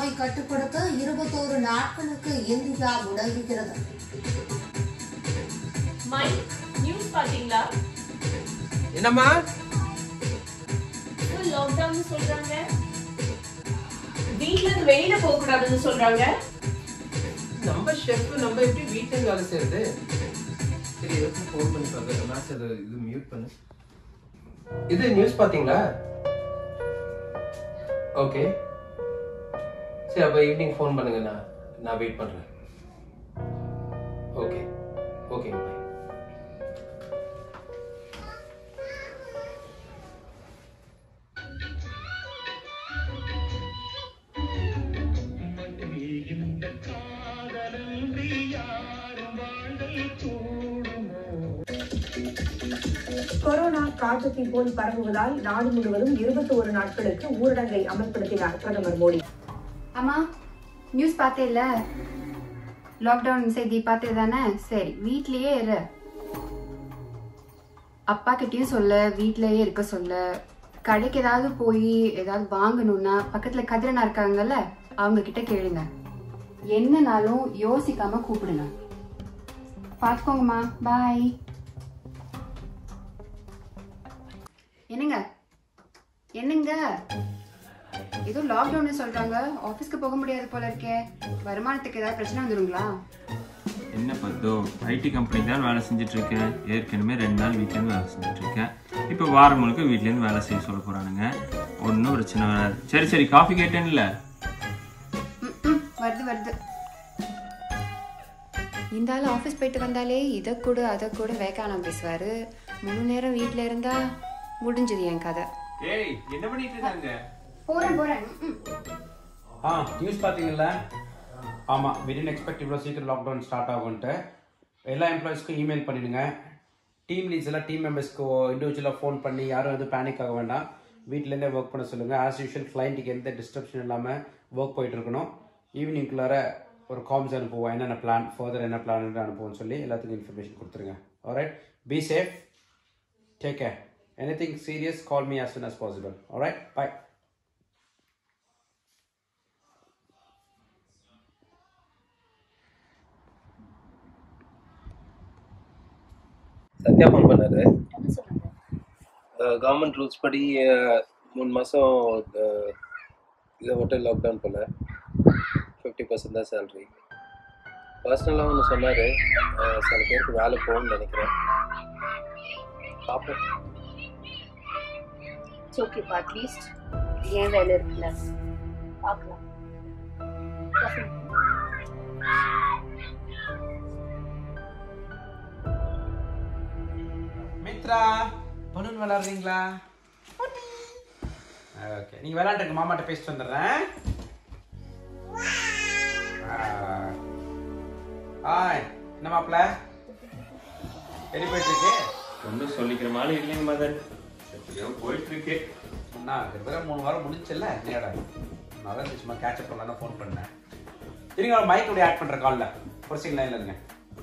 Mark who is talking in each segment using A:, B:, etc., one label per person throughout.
A: கொரோனாவை கட்டுப்படுத்த இருபத்தோரு நாட்களுக்கு இந்தியா முடங்குகிறது
B: மை நியூஸ் பாத்தீங்களா
C: என்னம்மா
B: ஃபுல் லாக்டவுன் சொல்றாங்க வீட்ல இருந்து வெளியில போக கூடாதுன்னு சொல்றாங்க
C: நம்ம ஷெஃப் நம்ம எப்படி வீட்டுல இருந்து வேலை செய்யறது சரி எதுக்கும் ஃபோன் பண்ணி பார்க்க மேட்ச் அது இது மியூட் பண்ணு இது நியூஸ் பாத்தீங்களா ஓகே சரி அப்ப ஈவினிங் ஃபோன் பண்ணுங்க நான் நான் வெயிட் பண்றேன் ஓகே ஓகே பாய்
D: கொரோனா காட்டுத்தீ போல் பரவுவதால் நாடு முழுவதும் இருபத்தி ஒரு நாட்களுக்கு ஊரடங்கை அமல்படுத்தினார் பிரதமர் மோடி
E: அம்மா நியூஸ் பார்த்தேல்ல லாக்டவுன் செய்தி பார்த்தே தானே சரி வீட்லயே இரு அப்பா கிட்டயும் சொல்ல வீட்லயே இருக்க சொல்ல கடைக்கு ஏதாவது போய் ஏதாவது வாங்கணும்னா பக்கத்துல கதிரனா இருக்காங்கல்ல அவங்க கிட்ட கேளுங்க என்னனாலும் யோசிக்காம கூப்பிடுங்க பார்த்துக்கோங்கம்மா பாய் என்னங்க என்னங்க ஏதோ லாக்டவுன் சொல்றாங்க ஆபீஸ்க்கு போக முடியாது போல இருக்கே வருமானத்துக்கு ஏதாவது பிரச்சனை வந்துருங்களா
F: என்ன பத்தோ ஐடி கம்பெனி தான் வேலை செஞ்சுட்டு இருக்கேன் ஏற்கனவே ரெண்டு நாள் வீட்லேருந்து வேலை செஞ்சுட்டு இருக்கேன் இப்போ வாரம் முழுக்க வீட்லேருந்து வேலை செய்ய சொல்ல போறானுங்க ஒன்றும் பிரச்சனை வராது சரி சரி காஃபி கேட்டேன்ல
E: ம், ம், வருது வருது இந்த ஆள் ஆஃபீஸ் போயிட்டு வந்தாலே இதை கூட அதை கூட வேக்கானம் பேசுவாரு முழு நேரம் வீட்டில் இருந்தா முடிஞ்சது என் கதை
F: ஏய் என்ன பண்ணிட்டு இருக்காங்க
E: போறேன் போறேன் ம், ம்.
G: ஆ நியூஸ் பார்த்தீங்கல்ல ஆமாம் we didn't எக்ஸ்பெக்ட் இவ்வளோ சீக்கிரம் லாக்டவுன் ஸ்டார்ட் ஆகும்ன்ட்டு எல்லா எம்ப்ளாயிஸ்க்கும் இமெயில் பண்ணிடுங்க டீம் லீட்ஸ் எல்லாம் டீம் மெம்பர்ஸ்க்கு இண்டிவிஜுவலாக ஃபோன் பண்ணி யாரும் எதுவும் பேனிக் ஆக வேண்டாம் வீட்டிலேருந்தே ஒர்க் பண்ண சொல்லுங்கள் ஆஸ் யூஷுவல் கிளைண்ட்டுக்கு எந்த டிஸ்டர்ப்ஷன் இல்லாமல் ஒர்க் போயிட்டு இருக்கணும் ஈவினிங்குள்ளார ஒரு காம்ஸ் அனுப்புவோம் என்னென்ன பிளான் ஃபர்தர் என்ன பிளான் அனுப்புவோம்னு சொல்லி எல்லாத்துக்கும் இன்ஃபர்மேஷன் கொடுத்துருங்க alright be safe take care anything serious call me as soon as possible alright bye
C: Sathya phone பண்ணாரு கவர்மெண்ட் ரூல்ஸ் படி அஹ், மூணு மாதம் இதை மட்டும் லாக்டவுன் போல ஃபிஃப்டி பர்சன்ட் தான் சேலரி பர்சனலாக ஒன்று சொன்னார் சில பேருக்கு வேலை போகும்னு நினைக்கிறேன் பார்ப்போம்
B: இட்ஸ் ஓகேப்பா அட்லீஸ்ட் ஏன் வேலை இருக்குல்ல பார்க்கலாம்
G: மித்ரா பலூன் விளாடுறீங்களா ஓகே நீங்க விளையாண்டுங்க மாமாட்ட பேசிட்டு வந்துடுறேன் ஹாய் என்ன மாப்பிள்ள எப்படி போயிட்டு இருக்கு
F: ஒன்றும் சொல்லிக்கிற மாதிரி இல்லைங்க மதன் எப்படியோ போயிட்டு இருக்கு
G: அண்ணா கிட்டத்தட்ட மூணு வாரம் முடிஞ்சல என்னடா நான் தான் சும்மா கேட்சப் பண்ணலாம் ஃபோன் பண்ணேன் இருங்க மைக் அப்படியே ஆட் பண்ற கால்ல ஒரு சிங்கிள் லைன்ல இருங்க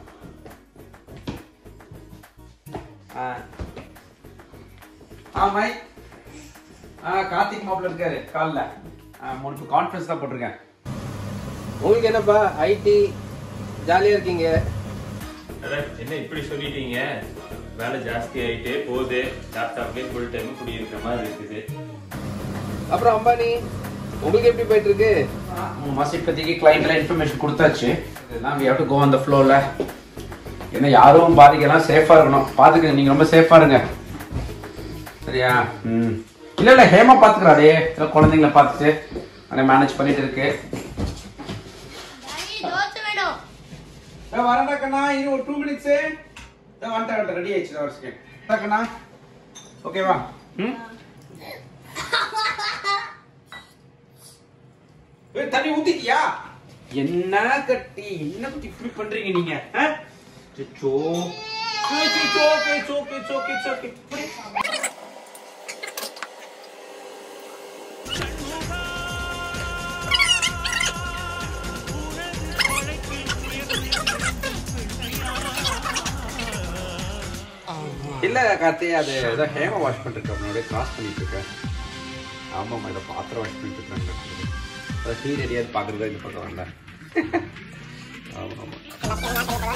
G: ஆ ஆ மைக் ஆ கார்த்திக் மாப்பிள்ள இருக்காரு கால்ல ஆ மூணு கான்ஃபரன்ஸ் தான் போட்டிருக்கேன்
C: உங்களுக்கு என்னப்பா ஐடி ஜாலியாக இருக்கீங்க
F: அதான் என்ன இப்படி சொல்லிட்டீங்க வேலை ஜாஸ்தி ஆயிட்டே போகுது லேப்டாப்லேயே ஃபுல் டைம் குடியிருக்கிற மாதிரி இருக்குது
C: அப்புறம் அம்பானி உங்களுக்கு எப்படி போயிட்டு இருக்கு
G: மூணு மாசம் இப்போதைக்கு கிளைண்ட்ல இன்ஃபர்மேஷன் கொடுத்தாச்சு இதெல்லாம் we have to go on the flowல ஏன்னா யாரும் பாதிக்கலாம் சேஃபா இருக்கணும் பாத்துக்கங்க நீங்க ரொம்ப சேஃபா இருங்க சரியா ம் இல்ல இல்ல ஹேமா பாத்துக்கிறாடே சில குழந்தைங்கள பார்த்துட்டு அதை மேனேஜ் பண்ணிட்டு இருக்கு வரண்டா கண்ணா இரு ஒரு டூ மினிட்ஸ் வந்துட்டேன் வந்துட்டேன் ரெடி ஆயிடுச்சு ஒரு செகண்ட் கண்ணா ஓகேவா ம் ஏய், தண்ணி ஊத்திட்டியா என்ன கட்டி என்ன கட்டி இப்படி பண்றீங்க நீங்க ஆ? அச்சச்சோ. ஏய், it's okay, it's okay, it's okay, it's okay. இப்படி. இல்ல கார்த்தி அது ஏதோ ஹேம வாஷ் பண்ணிட்டு இருக்கேன் அப்படியே கிராஸ் பண்ணிட்டு இருக்கேன் ஆமாம்மா இதை பாத்திரம் வாஷ் பண்ணிட்டு இருக்கேன் டீ ரெடியாக பார்க்குறது இந்த பக்கம் வரல ஆமாம் ஆமாம்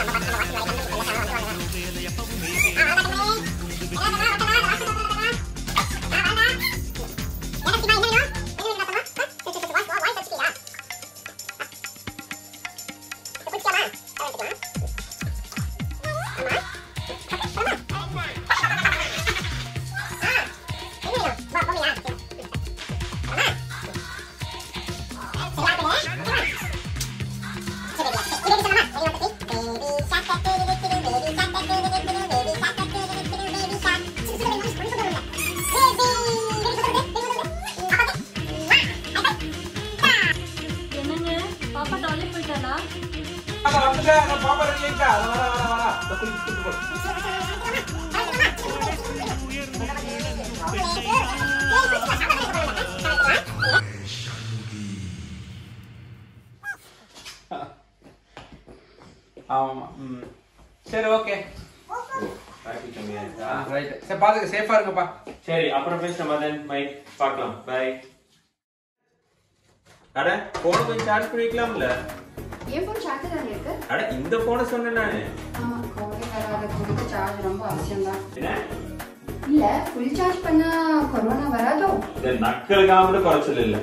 H: என்னங்க பாப்பா டாய்லெட் போயிட்டாளா
G: பாப்பா ரெடி ஆயிட்டா வர வர வர இந்த குளிச்சு குளிச்சு போ. ஆமாம் ம் சரி ஓகே
F: Traffic கம்மியா இருக்கா?
G: ரைட் சரி பார்த்துக்க சேஃபாக இருங்கப்பா
F: சரி அப்புறம் பேசுறேன் மதன் மைக் பார்க்கலாம் பை அட போன கொஞ்சம் சார்ஜ் பண்ணிக்கலாம்ல
E: என் ஃபோன் சார்ஜ் தான் இருக்கு
F: அட இந்த போனை சொன்னேன் நானு
E: ஆமா கோடை வராத கொடுத்து சார்ஜ் ரொம்ப அவசியம் தான்
F: என்ன
E: இல்ல ஃபுல் சார்ஜ் பண்ணா கொரோனா வராதோ
F: இந்த நக்கலுக்காக குறைச்சல் இல்ல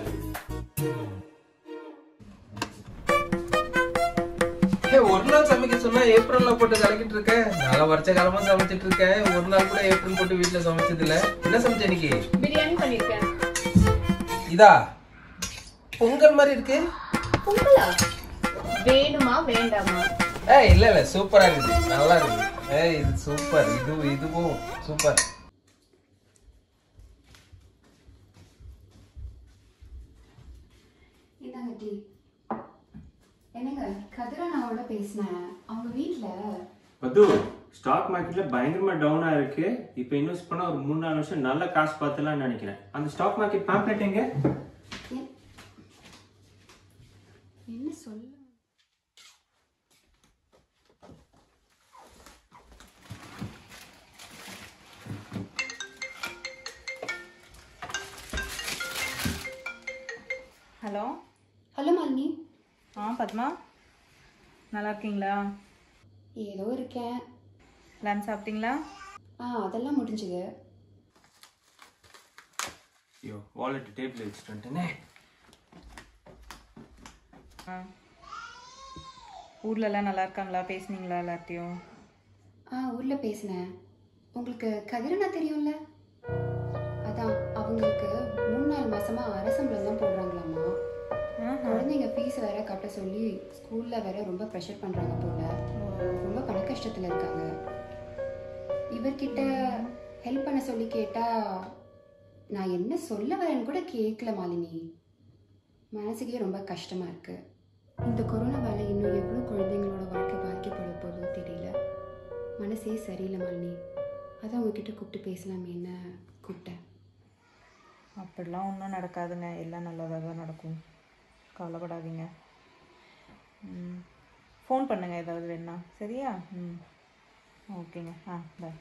C: ஏய், ஒரு நாள் சமைக்க சொன்னா ஏப்ரல்ல போட்டு கலக்கிட்டு இருக்க நான் வருஷ காலமா சமைச்சிட்டு இருக்கேன் ஒரு நாள் கூட ஏப்ரல் போட்டு வீட்டுல சமைச்சது இல்ல என்ன சமைச்ச இன்னைக்கு
H: பிரியாணி பண்ணிருக்கேன்
C: இதா பொங்கல் மாதிரி இருக்கு
H: பொங்கலா வேணுமா வேண்டாமா
C: ஏய் இல்ல இல்ல சூப்பரா இருக்கு நல்லா இருக்கு ஏய் இது சூப்பர் இது இதுவும் சூப்பர்
E: இந்தாங்க டீ என்னங்க கதிரனாவோட பேசினேன் அவங்க வீட்ல
F: மது ஸ்டாக் மார்க்கெட்ல பயங்கரமா டவுனா இருக்கு இப்போ இன்வெஸ்ட் பண்ணா ஒரு மூணு நாலு வருஷம் நல்ல காசு பார்த்துலாம் நினைக்கிறேன் அந்த ஸ்டாக் மார்க்கெட் பேம்ப்ளெட் எங்க
E: எ- என்ன சொல்ல
I: ஹலோ
E: ஹலோ மாலினி
I: ஆ பத்மா நல்லா இருக்கீங்களா
E: ஏதோ இருக்கேன்
I: லன்ச் சாப்பிட்டீங்களா
E: ஆ அதெல்லாம் முடிஞ்சுது
F: ஐயோ வாலெட் டேபிள் வச்சுட்டு வந்துட்டேனே
I: ஆ ஊர்லலாம் நல்லா இருக்காங்களா பேசுனீங்களா எல்லார்ட்டையும்
E: ஆ ஊர்ல பேசினேன் உங்களுக்கு கதிரனா தெரியும்ல அதான் அவங்களுக்கு மூணு நாலு மாசமா அரசம்பளம் தான் போடுறாங்களாமா குழந்தைங்க ஃபீஸ் வேற கட்ட சொல்லி ஸ்கூல்ல வேற ரொம்ப ப்ரெஷர் பண்றாங்க போல ரொம்ப பண கஷ்டத்துல இருக்காங்க இவர்கிட்ட ஹெல்ப் பண்ண சொல்லி கேட்டா நான் என்ன சொல்ல வரேன்னு கூட கேட்கல மாலினி மனசுக்கே ரொம்ப கஷ்டமா இருக்கு இந்த கொரோனாவால இன்னும் எவ்வளோ குழந்தைங்களோட வாழ்க்கை பாதிக்கப்பட போதோ தெரியல மனசே சரியில்லை மாலினி அதான் உங்ககிட்ட கூப்பிட்டு பேசலாமேன்னு கூப்பிட்டேன்
I: அப்படிலாம் ஒன்றும் நடக்காதுங்க எல்லாம் நல்லதாக தான் நடக்கும் கவலைப்படாதீங்க ம் ஃபோன் பண்ணுங்க ஏதாவது வேணா சரியா ம் ஓகேங்க ஆ பாய்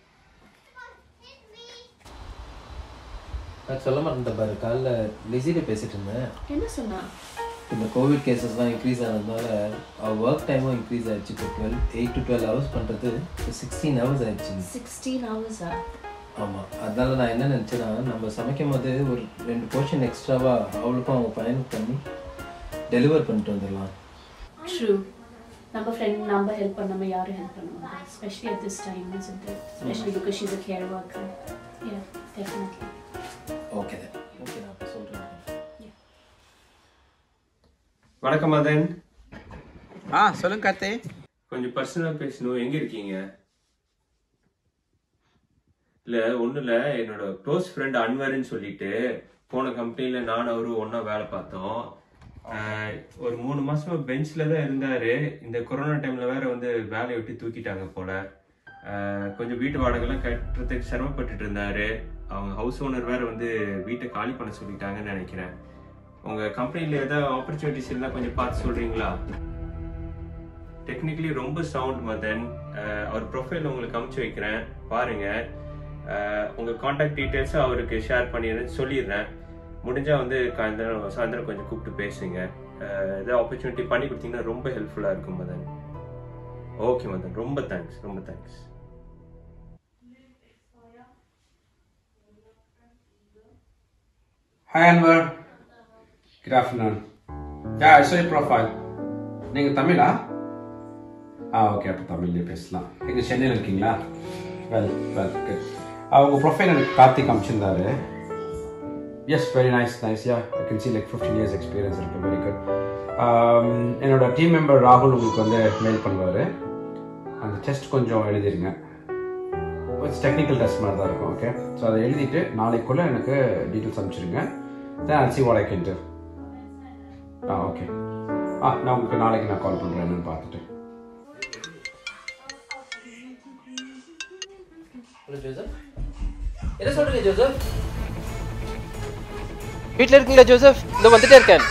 C: நான் சொல்ல மாட்டேன் பாரு காலைல லிசிட்ட பேசிட்டு இருந்தேன்
H: என்ன சொன்னா
C: இந்த கோவிட் கேசஸ்லாம் இன்க்ரீஸ் ஆனதுனால ஒர்க் டைமும் இன்க்ரீஸ் ஆயிடுச்சு இப்போ twelve eight to twelve hours பண்ணுறது இப்போ சிக்ஸ்டீன் ஹவர்ஸ் ஆயிடுச்சு
H: சிக்ஸ்டீன் ஹவர்ஸா
C: ஆமாம் அதனால நான் என்ன நினச்சேன்னா நம்ம சமைக்கும் போது ஒரு ரெண்டு போர்ஷன் எக்ஸ்ட்ராவாக அவளுக்கும் அவங்க பையனுக்கு பண்ணி டெலிவர் பண்ணிட்டு வந்துடலாம்
H: ட்ரூ நம்ம ஃப்ரெண்ட் நம்ம ஹெல்ப் பண்ணாம யாரும் ஹெல்ப் பண்ண மாட்டாங்க specially at this time isn't it especially because she's a care worker yeah definitely
C: okay okay நான் அப்போ சொல்கிறேன்
F: வணக்கம் மதன்
G: ஆ சொல்லுங்க கார்த்தி
F: கொஞ்சம் பர்சனலாக பேசணும் எங்க இருக்கீங்க இல்ல ஒண்ணும் இல்ல என்னோட க்ளோஸ் ஃப்ரெண்ட் அன்வர்னு சொல்லிட்டு போன கம்பெனில நானும் அவரும் ஒண்ணா வேலை பார்த்தோம் ஆஹ் ஒரு மூணு மாசமா பெஞ்ச்ல தான் இருந்தாரு இந்த கொரோனா டைம்ல வேற வந்து வேலையை விட்டு தூக்கிட்டாங்க போல ஆஹ் கொஞ்சம் வீட்டு வாடகைலாம் கட்டுறதுக்கு சிரமப்பட்டுட்டு இருந்தாரு அவங்க ஹவுஸ் ஓனர் வேற வந்து வீட்டை காலி பண்ண சொல்லிட்டாங்கன்னு நினைக்கிறேன் உங்க கம்பெனில ஏதாவது ஆப்பர்ச்சுனிட்டிஸ் இருந்தா கொஞ்சம் பார்த்து சொல்றீங்களா டெக்னிக்கலி ரொம்ப சவுண்ட் மதன் அஹ் அவர் ப்ரொஃபைல் உங்களுக்கு அமுச்சு வைக்கிறேன் பாருங்க அஹ் உங்க காண்டாக்ட் டீட்டெயில்ஸ் அவருக்கு ஷேர் பண்ணிடுறேன் சொல்லிடுறேன் முடிஞ்சால் வந்து சாயந்தரம் சாயந்தரம் கொஞ்சம் கூப்பிட்டு பேசுங்க அஹ், ஏதாவது ஆப்பர்ச்சுனிட்டி பண்ணி கொடுத்தீங்கன்னா ரொம்ப ஹெல்ப்ஃபுல்லாக இருக்கும் மதன் ஓகே மதன் ரொம்ப தேங்க்ஸ் ரொம்ப thanks
G: hi Anwar good afternoon yeah I saw profile நீங்கள் தமிழா ஆ ஓகே அப்போ தமிழ்லேயே பேசலாம் எங்கள் சென்னையில் இருக்கீங்களா வெல் வெல் குட் அவங்க ப்ரொஃபைல் எனக்கு கார்த்திக் அமைச்சிருந்தாரு yes very nice nice yeah I can see like fifteen years experience இருக்கு வெரி குட் என்னோட டீம் மெம்பர் ராகுல் உங்களுக்கு வந்து மெயில் பண்ணுவார் அந்த டெஸ்ட் கொஞ்சம் எழுதிருங்க இட்ஸ் டெக்னிக்கல் டெஸ்ட் மாதிரி தான் இருக்கும் ஓகே ஸோ அதை எழுதிட்டு நாளைக்குள்ளே எனக்கு டீட்டெயில்ஸ் அனுப்பிச்சிடுங்க then I see what I can uh okay ஆ நான் உங்களுக்கு நாளைக்கு நான் கால் பண்ணுறேன் என்னன்னு பார்த்துட்டு
C: ஹலோ ஜோசப் என்ன சொல்றீங்க ஜோசப்
J: வீட்டில் இருக்கீங்களா ஜோசப் இந்த வந்துட்டே இருக்கேன்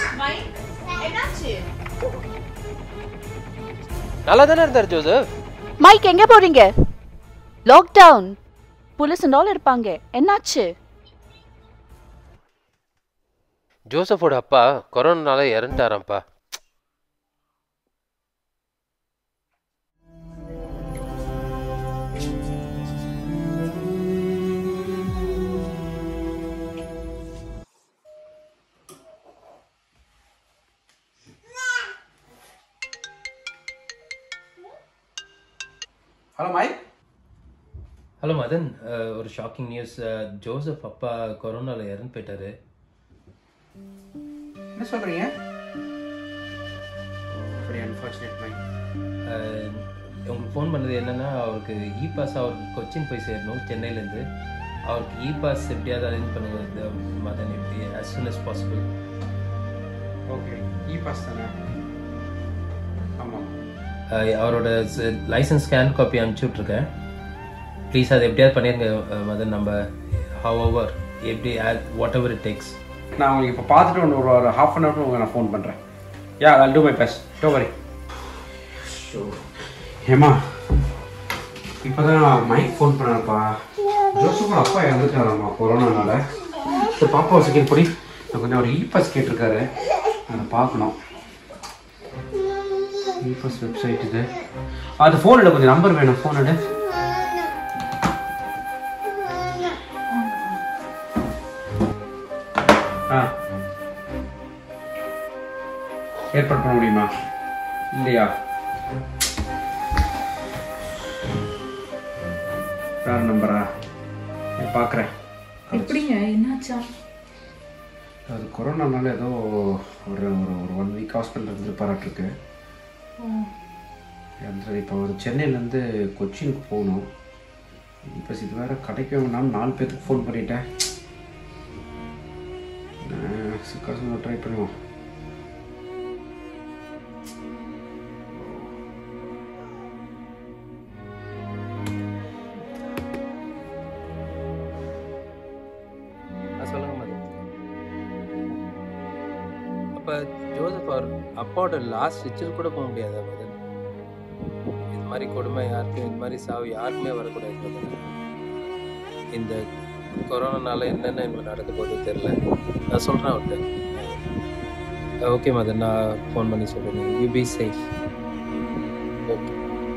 J: நல்லா தானே இருந்தார் ஜோசப்
K: மைக் எங்க போறீங்க லாக்டவுன் போலீஸ் அண்ட் ஆல் இருப்பாங்க என்னாச்சு
J: ஜோசஃபோட அப்பா கொரோனால இறந்துட்டாராம்ப்பா
G: ஹலோ மைக்
C: ஹலோ மதன் அஹ், ஒரு ஷாக்கிங் நியூஸ் ஜோசப் அப்பா கொரோனால இறந்து போயிட்டாரு
G: என்ன சொல்கிறீங்க வெரி அன்ஃபார்ச்சுனேட் மைக்
C: அஹ், உங்களுக்கு ஃபோன் பண்ணது என்னன்னா அவருக்கு இ பாஸ் அவருக்கு கொச்சின் போய் சேரணும் சென்னையிலேருந்து அவருக்கு இ பாஸ் எப்படியாவது அரேஞ்ச் பண்ணுங்க இந்த மதன் எப்படி as soon as possible
G: okay E pass தானே ஆமாம்
C: அஹ், அவரோட லைசன்ஸ் ஸ்கேன் காப்பி அனுப்பிச்சி விட்ருக்கேன் ப்ளீஸ் அதை எப்படியாவது பண்ணிருங்க அஹ், மதன் நம்ம ஹவ் ஓவர் எப்படி வாட் எவர் இட் டேக்ஸ்
G: நான் உங்களுக்கு இப்போ பார்த்துட்டு ஒன்று ஒரு ஒரு ஹாஃப் அன் ஹவர் உங்களுக்கு நான் ஃபோன் பண்ணுறேன் yeah I'll do my best டோ வரி ஹேமா இப்போ தான் மைக் ஃபோன் பண்ணாருப்பா ஜோசப்போட அப்பா இறந்துட்டாராம்மா கொரோனானால சரி பாப்பா செகண்ட் பொடி நான் கொஞ்சம் ஒரு இ பாஸ் கேட்டிருக்காரு அதை பார்க்கணும் இ பாஸ் வெப்சைட் இது அது ஃபோன் எடு கொஞ்சம் நம்பர் வேணும் ஃபோன் எடு ஆ ஏற்பாடு பண்ண முடியுமா இல்லையா வேற நம்பரா நான் பார்க்குறேன்
I: எப்படிங்க என்னாச்சா
G: அது கொரோனானால ஏதோ ஒரு ஒரு ஒரு ஒன் வீக் ஹாஸ்பிட்டல் இருந்து பாராட்டிருக்கு அந்த இப்போ ஒரு சென்னையிலேருந்து கொச்சினுக்கு போகணும் இப்போ இது வேற கிடைக்கவே வேணாம் நாலு பேர்த்துக்கு ஃபோன் பண்ணிட்டேன் காசு ட்ரை பண்ணுவோம்
C: ஆ, சொல்லுங்க மதன் அப்ப ஜோசப் அவர் அப்பாவோட லாஸ்ட் ரிச்சில் கூட போக முடியாதா மதன் இது மாதிரி கொடுமை யாருக்கும் இது மாதிரி சாவு யாருக்குமே வரக்கூடாது மதன் இந்த கொரோனானால என்னென்ன இன்னும் நடக்க போகுது தெரியல நான் சொல்றேன் அவர்கிட்ட ஓகே மதன் நான் ஃபோன் பண்ணி சொல்றேன் you be safe okay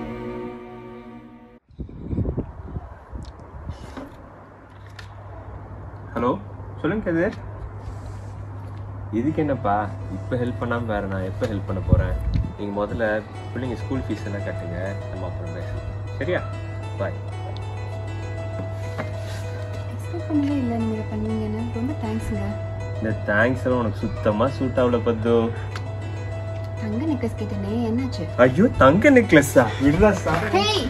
F: hello சொல்லுங்க கதிர் இதுக்கு என்னப்பா இப்போ ஹெல்ப் பண்ணாமல் வேற நான் எப்போ ஹெல்ப் பண்ண போகிறேன் நீங்கள் முதல்ல பிள்ளைங்க ஸ்கூல் ஃபீஸ் எல்லாம் கட்டுங்க நம்ம அப்புறம் பேசலாம் சரியா பாய்
E: எக்ஸ்பெக்ட் பண்ணவே இல்லை நீங்கள் பண்ணுவீங்கன்னு ரொம்ப தேங்க்ஸுங்க
F: இந்த தேங்க்ஸ் எல்லாம் உனக்கு சுத்தமாக சூட் ஆகல பத்து
E: தங்க நெக்லஸ் கேட்டேனே என்னாச்சு
F: ஐயோ தங்க நெக்லஸா விடுறா sir
E: hey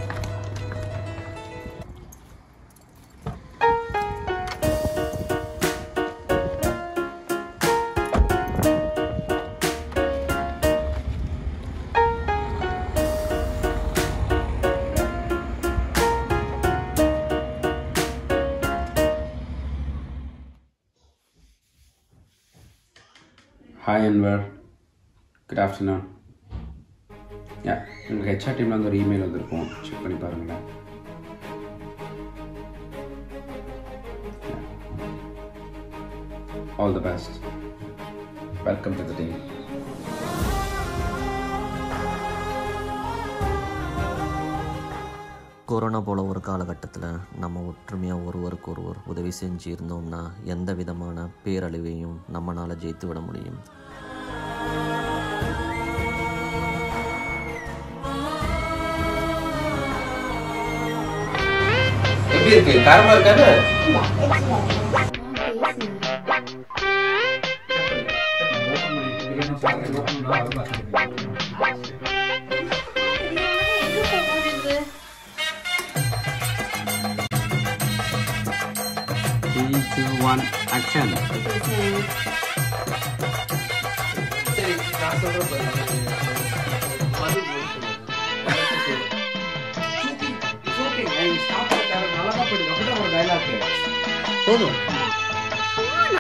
G: hi Anwar good afternoon yeah உங்களுக்கு ஹெச்ஆர் டீமில் வந்து ஒரு இமெயில் வந்திருக்கும் செக் பண்ணி பாருங்களேன் all the best welcome to the team
L: corona போல ஒரு காலகட்டத்தில் நம்ம ஒற்றுமையாக ஒருவருக்கு ஒருவர் உதவி செஞ்சு இருந்தோம்னா எந்த விதமான பேரழிவையும் நம்மளால் ஜெயித்து விட முடியும்
C: எப்படி இருக்கு காரமா இருக்கானு
G: த்ரீ டூ ஒன் ஆக்ஷன்
C: சரி நான் சொல்றேன் பாருங்க. மது
G: ஓகே நல்லா தான் போயிடுது அப்படிதான் ஒரு டைலாக்
C: போதும்